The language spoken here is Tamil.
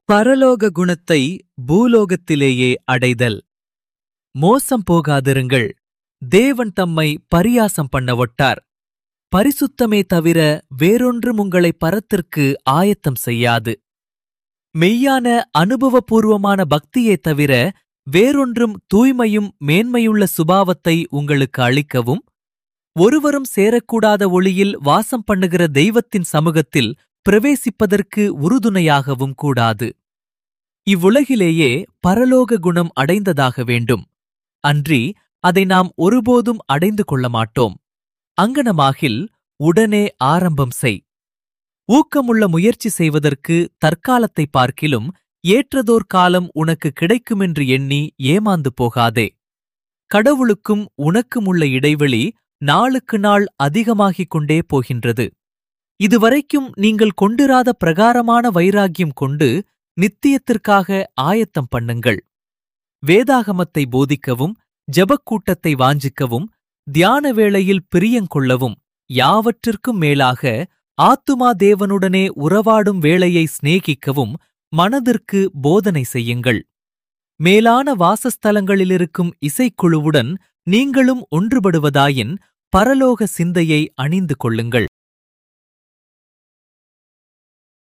பரலோக குணத்தை பூலோகத்திலேயே அடைதல் மோசம் போகாதிருங்கள் தேவன் தம்மை பரியாசம் பண்ண ஒட்டார் பரிசுத்தமே தவிர வேறொன்றும் உங்களை பரத்திற்கு ஆயத்தம் செய்யாது மெய்யான அனுபவபூர்வமான பக்தியே தவிர வேறொன்றும் தூய்மையும் மேன்மையுள்ள சுபாவத்தை உங்களுக்கு அளிக்கவும் ஒருவரும் சேரக்கூடாத ஒளியில் வாசம் பண்ணுகிற தெய்வத்தின் சமூகத்தில் பிரவேசிப்பதற்கு உறுதுணையாகவும் கூடாது இவ்வுலகிலேயே பரலோக குணம் அடைந்ததாக வேண்டும் அன்றி அதை நாம் ஒருபோதும் அடைந்து கொள்ள மாட்டோம் அங்கனமாகில் உடனே ஆரம்பம் செய் ஊக்கமுள்ள முயற்சி செய்வதற்கு தற்காலத்தை பார்க்கிலும் ஏற்றதோர் காலம் உனக்கு கிடைக்குமென்று எண்ணி ஏமாந்து போகாதே கடவுளுக்கும் உனக்குமுள்ள இடைவெளி நாளுக்கு நாள் அதிகமாகிக் கொண்டே போகின்றது இதுவரைக்கும் நீங்கள் கொண்டிராத பிரகாரமான வைராக்கியம் கொண்டு நித்தியத்திற்காக ஆயத்தம் பண்ணுங்கள் வேதாகமத்தை போதிக்கவும் ஜெபக்கூட்டத்தை வாஞ்சிக்கவும் தியான வேளையில் பிரியங்கொள்ளவும் யாவற்றிற்கும் மேலாக ஆத்துமா தேவனுடனே உறவாடும் வேளையை சிநேகிக்கவும் மனதிற்கு போதனை செய்யுங்கள் மேலான வாசஸ்தலங்களிலிருக்கும் இசைக்குழுவுடன் நீங்களும் ஒன்றுபடுவதாயின் பரலோக சிந்தையை அணிந்து கொள்ளுங்கள்